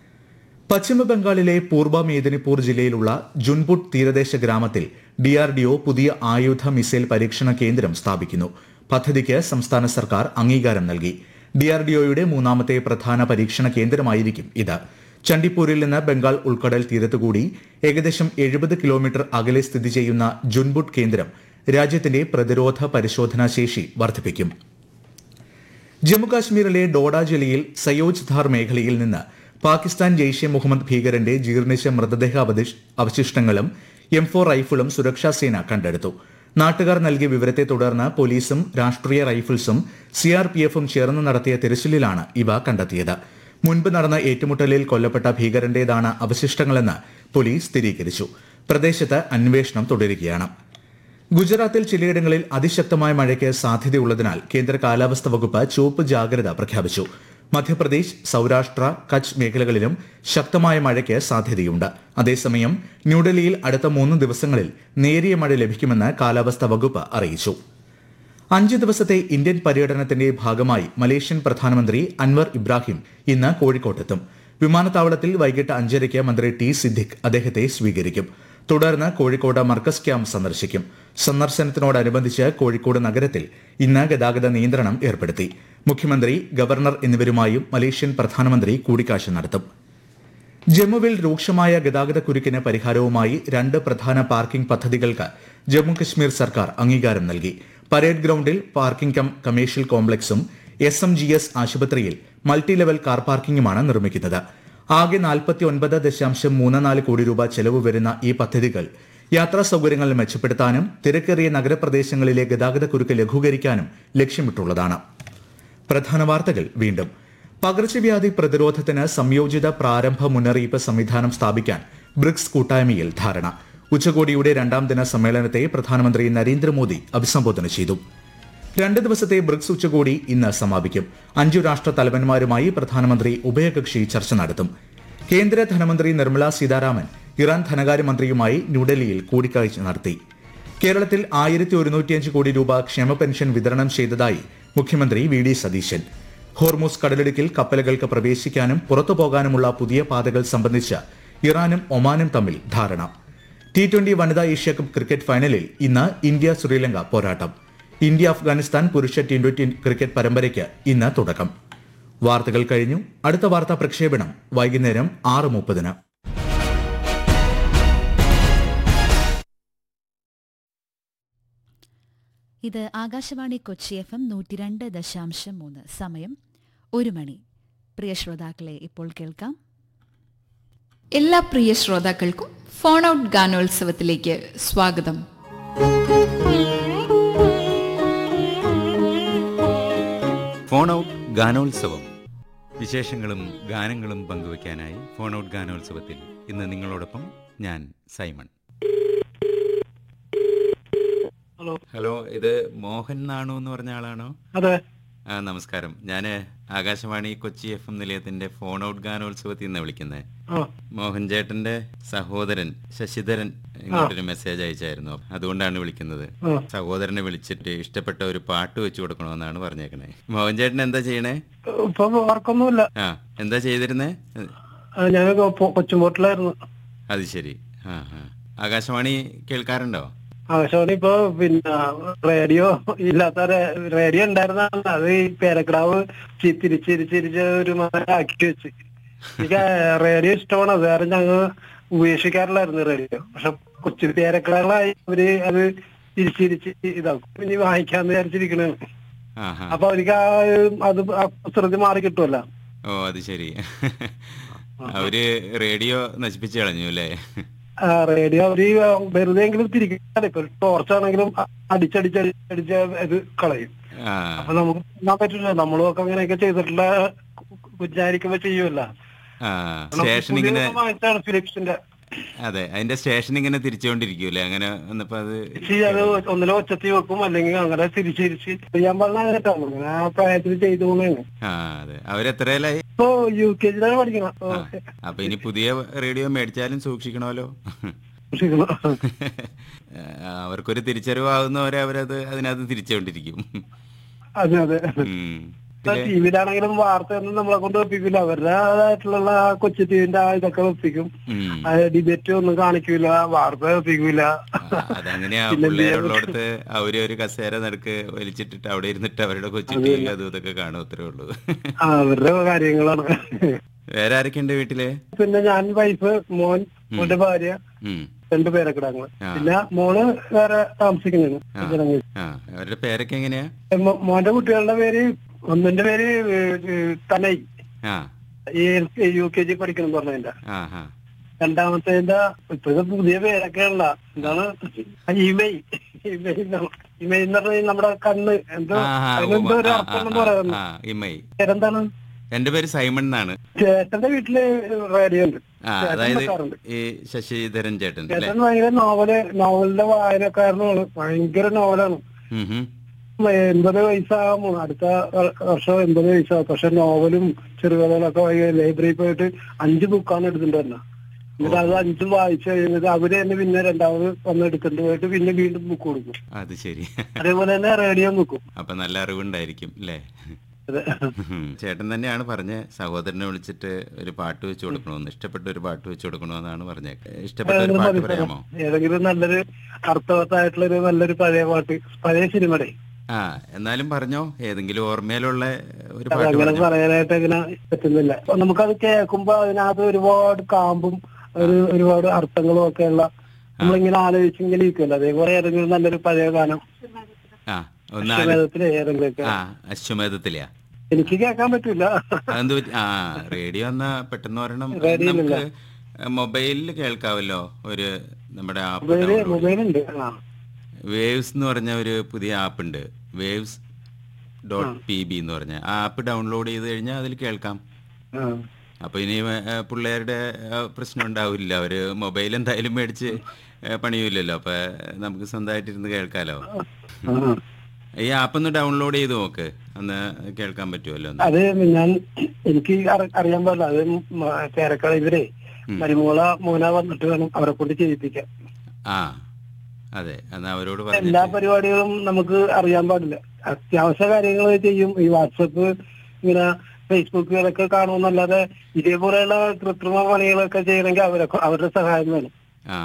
പശ്ചിമബംഗാളിലെ പൂർവ മേദിനിപൂർ ജില്ലയിലുള്ള ജുൻപുട്ട് തീരദേശ ഗ്രാമത്തിൽ ഡിആർഡിഒ പുതിയ ആയുധ മിസൈൽ പരീക്ഷണ കേന്ദ്രം സ്ഥാപിക്കുന്നു പദ്ധതിക്ക് സംസ്ഥാന സർക്കാർ അംഗീകാരം നൽകി ഡിആർഡിഒയുടെ മൂന്നാമത്തെ പ്രധാന പരീക്ഷണ കേന്ദ്രമായിരിക്കും ഇത് ചണ്ഡിപ്പൂരിൽ നിന്ന് ബംഗാൾ ഉൾക്കടൽ തീരത്തുകൂടി ഏകദേശം എഴുപത് കിലോമീറ്റർ അകലെ സ്ഥിതി ചെയ്യുന്ന ജുൻബുട്ട് കേന്ദ്രം രാജ്യത്തിന്റെ പ്രതിരോധ പരിശോധനാ ശേഷി വർദ്ധിപ്പിക്കും ജമ്മുകാശ്മീരിലെ ഡോഡ ജില്ലയിൽ സയോജ് ധാർ മേഖലയിൽ നിന്ന് പാകിസ്ഥാൻ ജെയ്ഷെ മുഹമ്മദ് ഭീകരന്റെ ജീർണിച്ച മൃതദേഹ അവതിഷ്- അവശിഷ്ടങ്ങളും എം ഫോർ റൈഫിളും സുരക്ഷാ സേന കണ്ടെടുത്തു നാട്ടുകാർ നൽകിയ വിവരത്തെ തുടർന്ന് പോലീസും രാഷ്ട്രീയ റൈഫിൾസും സിആർപിഎഫും ചേർന്ന് നടത്തിയ തിരച്ചിലിലാണ് ഇവ കണ്ടെത്തിയത് മുൻപ് നടന്ന ഏറ്റുമുട്ടലിൽ കൊല്ലപ്പെട്ട ഭീകരന്റേതാണ് അവശിഷ്ടങ്ങളെന്ന് പോലീസ് സ്ഥിരീകരിച്ചു പ്രദേശത്ത് അന്വേഷണം തുടരുകയാണ് ഗുജറാത്തിൽ ചിലയിടങ്ങളിൽ അതിശക്തമായ മഴയ്ക്ക് സാധ്യതയുള്ളതിനാൽ കേന്ദ്ര കാലാവസ്ഥാ വകുപ്പ് ചുവപ്പ് ജാഗ്രത പ്രഖ്യാപിച്ചു മധ്യപ്രദേശ് സൌരാഷ്ട്ര കച്ച് മേഖലകളിലും ശക്തമായ മഴയ്ക്ക് സാധ്യതയുണ്ട് അതേസമയം ന്യൂഡൽഹിയിൽ അടുത്ത മൂന്ന് ദിവസങ്ങളിൽ നേരിയ മഴ ലഭിക്കുമെന്ന് കാലാവസ്ഥാ വകുപ്പ് അറിയിച്ചു അഞ്ച് ദിവസത്തെ ഇന്ത്യൻ പര്യടനത്തിന്റെ ഭാഗമായി മലേഷ്യൻ പ്രധാനമന്ത്രി അൻവർ ഇബ്രാഹിം ഇന്ന് കോഴിക്കോട്ടെത്തും വിമാനത്താവളത്തിൽ വൈകിട്ട് അഞ്ചരയ്ക്ക് മന്ത്രി ടി സിദ്ദിഖ് അദ്ദേഹത്തെ സ്വീകരിക്കും തുടർന്ന് കോഴിക്കോട് മർക്കസ് ക്യാമ്പ് സന്ദർശിക്കും സന്ദർശനത്തിനോടനുബന്ധിച്ച് കോഴിക്കോട് നഗരത്തിൽ ഇന്ന് ഗതാഗത നിയന്ത്രണം ഏർപ്പെടുത്തി മുഖ്യമന്ത്രി ഗവർണർ എന്നിവരുമായും മലേഷ്യൻ പ്രധാനമന്ത്രി കൂടിക്കാഴ്ച നടത്തും ജമ്മുവിൽ രൂക്ഷമായ ഗതാഗത കുരുക്കിന് പരിഹാരവുമായി രണ്ട് പ്രധാന പാർക്കിംഗ് പദ്ധതികൾക്ക് ജമ്മു കശ്മീർ സർക്കാർ അംഗീകാരം നൽകി പരേഡ് ഗ്രൌണ്ടിൽ പാർക്കിംഗ് കം കമേഴ്ഷ്യൽ കോംപ്ലക്സും എസ് എം ജി എസ് ആശുപത്രിയിൽ മൾട്ടി ലെവൽ കാർ പാർക്കിംഗുമാണ് നിർമ്മിക്കുന്നത് ആകെ നാൽപ്പത്തി ഒൻപത് ദശാംശം മൂന്ന് നാല് കോടി രൂപ ചെലവ് വരുന്ന ഈ പദ്ധതികൾ യാത്രാ സൗകര്യങ്ങൾ മെച്ചപ്പെടുത്താനും തിരക്കേറിയ നഗരപ്രദേശങ്ങളിലെ ഗതാഗത കുരുക്ക് ലഘൂകരിക്കാനും ലക്ഷ്യമിട്ടുള്ളതാണ് പ്രധാന വാർത്തകൾ വീണ്ടും പകർച്ചവ്യാധി പ്രതിരോധത്തിന് സംയോജിത പ്രാരംഭ മുന്നറിയിപ്പ് സംവിധാനം സ്ഥാപിക്കാൻ ബ്രിക്സ് കൂട്ടായ്മയിൽ ധാരണ ഉച്ചകോടിയുടെ രണ്ടാം ദിന സമ്മേളനത്തെ പ്രധാനമന്ത്രി നരേന്ദ്രമോദി അഭിസംബോധന ചെയ്തു രണ്ട് ദിവസത്തെ ബ്രിക്സ് ഉച്ചകോടി ഇന്ന് സമാപിക്കും അഞ്ചു രാഷ്ട്ര തലവന്മാരുമായി പ്രധാനമന്ത്രി ഉഭയകക്ഷി ചർച്ച നടത്തും കേന്ദ്ര ധനമന്ത്രി നിർമ്മല സീതാരാമൻ ഇറാൻ ധനകാര്യമന്ത്രിയുമായി ന്യൂഡൽഹിയിൽ കൂടിക്കാഴ്ച നടത്തി കേരളത്തിൽ ആയിരത്തി ഒരുന്നൂറ്റിയഞ്ച് കോടി രൂപ ക്ഷേമ പെൻഷൻ വിതരണം ചെയ്തതായി മുഖ്യമന്ത്രി വി ഡി സതീശൻ ഹോർമൂസ് കടലിടുക്കിൽ കപ്പലുകൾക്ക് പ്രവേശിക്കാനും പുറത്തു പോകാനുമുള്ള പുതിയ പാതകൾ സംബന്ധിച്ച് ഇറാനും ഒമാനും തമ്മിൽ ധാരണ ടി ട്വന്റി വനിതാ ഏഷ്യാകപ്പ് ക്രിക്കറ്റ് ഫൈനലിൽ ഇന്ന് ഇന്ത്യ ശ്രീലങ്ക പോരാട്ടം ഇന്ത്യ അഫ്ഗാനിസ്ഥാൻ പുരുഷ ടി ട്വന്റി ക്രിക്കറ്റ് പരമ്പരയ്ക്ക് ഇന്ന് തുടക്കം വാർത്തകൾ കഴിഞ്ഞു അടുത്ത വാർത്താ പ്രക്ഷേപണം വൈകുന്നേരം ആറ് മുപ്പതിന് ഇത് ആകാശവാണി കൊച്ചി എഫ് എം നൂറ്റി രണ്ട് ദശാംശം മൂന്ന് സമയം ഒരു മണി പ്രിയ ശ്രോതാക്കളെ ഇപ്പോൾ കേൾക്കാം എല്ലാ പ്രിയ ശ്രോതാക്കൾക്കും ഫോൺ ഔട്ട് ഗാനോത്സവത്തിലേക്ക് സ്വാഗതം ഫോൺ ഔട്ട് ഗാനോത്സവം വിശേഷങ്ങളും ഗാനങ്ങളും പങ്കുവയ്ക്കാനായി ഫോൺ ഔട്ട് ഗാനോത്സവത്തിൽ ഇന്ന് നിങ്ങളോടൊപ്പം ഞാൻ സൈമൺ ഹലോ ഹലോ ഇത് മോഹൻ നാണു എന്ന് പറഞ്ഞ ആളാണോ അതെ ആ നമസ്കാരം ഞാൻ ആകാശവാണി കൊച്ചി എഫ് എം നിലയത്തിന്റെ ഫോൺ ഔട്ട് ഗാനോത്സവത്തിൽ നിന്ന് വിളിക്കുന്നത് ആ മോഹൻ ചേട്ടന്റെ സഹോദരൻ ശശിധരൻ ഇങ്ങോട്ടൊരു മെസ്സേജ് അയച്ചായിരുന്നു അതുകൊണ്ടാണ് വിളിക്കുന്നത് ആ. സഹോദരനെ വിളിച്ചിട്ട് ഇഷ്ടപ്പെട്ട ഒരു പാട്ട് വെച്ചു കൊടുക്കണമെന്നാണ് പറഞ്ഞേക്കണേ മോഹൻ ചേട്ടൻ എന്താ ചെയ്യണേ ഇപ്പൊ വർക്കൊന്നുമില്ല ആ എന്താ ചെയ്തിരുന്നേ ആ, ഞാൻ കൊച്ചുമ്പോട്ടിലായിരുന്നു അത് ശരി ആ ആ ആകാശവാണി കേൾക്കാറുണ്ടോ ആകാശവാണി ഇപ്പൊ പിന്നെ റേഡിയോ ഇല്ലാത്ത റേ- റേഡിയോ ഉണ്ടായിരുന്നതാണ് അത് ഈ പേരക്കിടാവ് ചി- തിരിച്ചിരിച്ചിരിച്ച് ഒരു ആക്കി വെച്ച് എനിക്ക് റേഡിയോ ഇഷ്ടമാണ് അത് കാരണം ഞങ്ങൾ ഉപേക്ഷിക്കാറില്ലായിരുന്നു റേഡിയോ പക്ഷെ കൊച്ചു പേരക്കിടാകളായി അവര് അത് തിരിച്ചിരിച്ച് ഇതാക്കും ഇനി വാങ്ങിക്കാന്ന് വിചാരിച്ചിരിക്കണേ ആ ആ അപ്പൊ അവർക്ക് ആ അത് ആ കുസൃതി മാറി കിട്ടുമല്ലോ ഓ അത് ശരി അവര് റേഡിയോ നശിപ്പിച്ചു കളഞ്ഞു അല്ലേ ആ, റേഡിയോ അവര് വെറുതെ എങ്കിലും തിരിക്കാതെ ഇപ്പൊ ടോർച്ചാണെങ്കിലും അടിച്ചടിച്ചടിച്ചടിച്ച് ഇത് കളയും ആ അപ്പൊ നമുക്ക് ചെയ്യാൻ പറ്റില്ല നമ്മളും ഒക്കെ അങ്ങനെയൊക്കെ ചെയ്തിട്ടുള്ള കുഞ്ഞായിരിക്കുമ്പോ ചെയ്യുമല്ല ആ സ്റ്റേഷൻ ഇങ്ങനെ വാങ്ങിച്ചാണ് ഫിലിപ്സിന്റെ അതെ അതിന്റെ സ്റ്റേഷൻ ഇങ്ങനെ തിരിച്ചുകൊണ്ടിരിക്കൂലേ അങ്ങനെ വന്നപ്പോ അത് തിരിച്ച് അത് ഒന്നിലെ ഒച്ചത്തി വെക്കും അല്ലെങ്കിൽ അങ്ങനെ തിരിച്ച് തിരിച്ച് ചെയ്യാൻ പറഞ്ഞ അങ്ങനെട്ടാണ് അങ്ങനെ ആ പ്രായത്തിൽ ചെയ്തു പോകുന്നതാണ് ആ അതെ അവരെത്രയിലായി ഇപ്പൊ യു കെ ജിയിലാണ് പഠിക്കണം ആ, അപ്പൊ ഇനി പുതിയ റേഡിയോ മേടിച്ചാലും സൂക്ഷിക്കണമല്ലോ അവർക്കൊരു തിരിച്ചറിവാകുന്നവരെ അവരത് അതിനകത്ത് തിരിച്ചുകൊണ്ടിരിക്കും അതെ അതെ ഉം. ടി വിയിലാണെങ്കിലും വാർത്ത ഒന്നും നമ്മളെ കൊണ്ട് വെപ്പിക്കില്ല അവരുടേതായിട്ടുള്ള ആ കൊച്ചു ടിവിന്റെ ആ ഇതൊക്കെ വെപ്പിക്കും ഉം. ഡിബേറ്റ് ഒന്നും കാണിക്കൂല വാർത്ത വെപ്പിക്കൂല അതങ്ങനെയാ പിന്നെ എന്ത് ചെയ്യാൻ പിള്ളേരുള്ളടത്ത് അവര് ഒരു കസേര നടുക്ക് വലിച്ചിട്ടിട്ട് അവിടെ ഇരുന്നിട്ട് അവരുടെ കൊച്ചു ടി വി അതും ഇതൊക്കെ കാണും അത്രേ ഉള്ളൂ ആ, അവരുടെ കാര്യങ്ങളാണ് വേറെ ആരൊക്കെയുണ്ട് വീട്ടില് പിന്നെ ഞാൻ വൈഫ് മോൻ മോന്റെ ഭാര്യ ഉം. രണ്ടു പേരക്കിടങ്ങൾ ആ. പിന്നെ മോള് വേറെ താമസിക്കുന്നതാണ് ആ. കല്യാണം കഴിച്ച്. ആ അവരുടെ പേരൊക്കെ എങ്ങനെയാ മോ- മോന്റെ കുട്ടികളുടെ പേര് ഒന്നിന്റെ പേര് ഏഹ്, ഏഹ്, തനൈ ആ ഈ യു കെ ജി പഠിക്കണം പറഞ്ഞതിന്റെ ആ ആ രണ്ടാമത്തേന്റെ ഇപ്പോഴത്തെ പുതിയ പേരൊക്കെ ഉള്ള എന്താണ് ഇമെയ് ഇമെയ് എന്നാണ്. ഇമെയ് എന്ന് പറഞ്ഞാൽ നമ്മുടെ കണ്ണ് എന്തോ ആ, ആ, അതിനെന്തോ ഒരു ആ, അർത്ഥം ആ, എന്ന് പറയുന്നു ആ, ഇമ്മൈ പേരെന്താണ് എന്റെ പേര് സൈമൺ എന്നാണ് ചേട്ടന്റെ വീട്ടില് റേഡിയോ ഉണ്ട് ആ ചേട്ടൻ അതായത് വെക്കാറുണ്ട്. ഈ ശശിധരൻ ചേട്ടൻ അല്ലേ ചേട്ടൻ ഭയങ്കര നോവല് നോവലിന്റെ വായനക്കാരനാണ് ഭയങ്കര നോവലാണ് ഉം ഹും. എൺപത് വയസ്സാകുമോ അടുത്ത വ- വർഷം എൺപത് വയസ്സാകും പക്ഷെ നോവലും ചെറുകഥകളൊക്കെ ഭയങ്കര ലൈബ്രറിയിൽ പോയിട്ട് അഞ്ച് ബുക്കാണ് എടുത്തിട്ടുണ്ടായിരുന്നത് എന്നിട്ട് അത് അഞ്ചും വായിച്ചു കഴിഞ്ഞിട്ട് അവര് തന്നെ പിന്നെ രണ്ടാമത് വന്ന് എടുത്തിട്ട് പോയിട്ട് പിന്നെ വീണ്ടും ബുക്ക് കൊടുക്കും അത് ശരി അതേപോലെ തന്നെ റേഡിയോ ബുക്കും അപ്പൊ നല്ല അറിവുണ്ടായിരിക്കും അല്ലേ ഉം. ചേട്ടൻ തന്നെയാണ് പറഞ്ഞ സഹോദരനെ വിളിച്ചിട്ട് ഒരു പാട്ട് വെച്ച് കൊടുക്കണമെന്ന് ഇഷ്ടപ്പെട്ട ഒരു പാട്ട് വെച്ച് കൊടുക്കണമെന്നാണ് പറഞ്ഞത് ഇഷ്ടപ്പെട്ട ഒരു പാട്ട് പറയാമോ ഏതെങ്കിലും നല്ലൊരു അർത്ഥവത്തായിട്ടുള്ള ഒരു നല്ലൊരു പഴയ പാട്ട് പഴയ സിനിമയുടെ ആ എന്നാലും പറഞ്ഞോ ഏതെങ്കിലും ഓർമ്മയിലുള്ള ഒരു അത് പാട്ട് അങ്ങനെ പറഞ്ഞോ പറയാനായിട്ട് അങ്ങനെ പറ്റുന്നില്ല അപ്പൊ നമുക്കത് കേൾക്കുമ്പോ അതിനകത്ത് ഒരുപാട് കാമ്പും ഒരു ഒരുപാട് അർത്ഥങ്ങളും ഒക്കെ ഉള്ള നമ്മളിങ്ങനെ ആലോചിച്ച് ഇങ്ങനെ ഇരിക്കുമല്ലോ അതേപോലെ ഏതെങ്കിലും നല്ലൊരു പഴയ ഗാനം ആ ഒന്ന് ആലോ- അശ്വമേധത്തിലെ ഏതെങ്കിലും ഒക്കെ ആ അശ്വമേധത്തിലെയാ എനിക്ക് കേൾക്കാൻ പറ്റൂല അതെന്ത് പറ്റി? ആ റേഡിയോ എന്നാ പെട്ടെന്ന് ഒരെണ്ണം റേഡിയോയിലില്ല. നമുക്ക് മൊബൈലിൽ കേൾക്കാവല്ലോ ഒരു നമ്മുടെ ആപ്പ് മൊബൈല് മൊബൈലുണ്ട് ആ വേവ്സ് എന്ന് പറഞ്ഞ ഒരു പുതിയ ആപ്പ് ഉണ്ട് വേവ്സ് ഡോട്ട് പി ബി എന്ന് പറഞ്ഞ ആ ആപ്പ് ഡൗൺലോഡ് ചെയ്ത് കഴിഞ്ഞാൽ അതിൽ കേൾക്കാം ആ. അപ്പൊ ഇനി ഏ, പിള്ളേരുടെ ഏ, പ്രശ്നം ഉണ്ടാവില്ല അവര് മൊബൈൽ എന്തായാലും മേടിച്ച് ഏ, പണിയൂലല്ലോ അപ്പൊ നമുക്ക് സ്വന്തമായിട്ട് ഇരുന്ന് കേൾക്കാലോ ആ. ഈ ആപ്പ് ഒന്ന് ഡൗൺലോഡ് ചെയ്ത് നോക്ക് അന്ന് കേൾക്കാൻ പറ്റുമല്ലോ ഒന്ന്. അത് ഞാൻ എനിക്ക് അറി- അറിയാൻ പാടില്ല അത് മ- ചേരക്കള ഇവരെ മരുമോള മോന വന്നിട്ട് വേണം അവരെ കൊണ്ട് ചെയ്യിപ്പിക്കാൻ ആ അതെ എന്നാ അവരോട് എല്ലാ പറഞ്ഞിട്ട് പരിപാടികളും നമുക്ക് അറിയാൻ പാടില്ല അത്യാവശ്യ കാര്യങ്ങൾ ചെയ്യും ഈ വാട്സപ്പ് ഇങ്ങനെ ഫേസ്ബുക്കുകളൊക്കെ കാണുമെന്നല്ലാതെ ഇതേപോലെയുള്ള കൃത്രിമ പണികളൊക്കെ ചെയ്യണമെങ്കിൽ അവരൊക്കെ അവരുടെ സഹായം വേണം ആ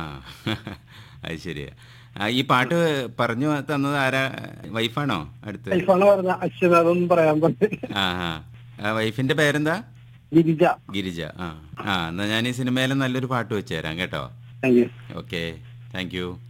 അത് ശരിയാ ആ, ഈ പാട്ട് പറഞ്ഞു തന്നത് ആരാ വൈഫാണോ അടുത്ത് വൈഫാണ് പറഞ്ഞ അശ്വനാഥം പറയാൻ പറഞ്ഞു ആ ആ ആ വൈഫിന്റെ പേരെന്താ ഗിരിജ ഗിരിജ ആ ആ എന്നാ ഞാൻ ഈ സിനിമയിലെ നല്ലൊരു പാട്ട് വെച്ച് തരാം കേട്ടോ thank you okay thank U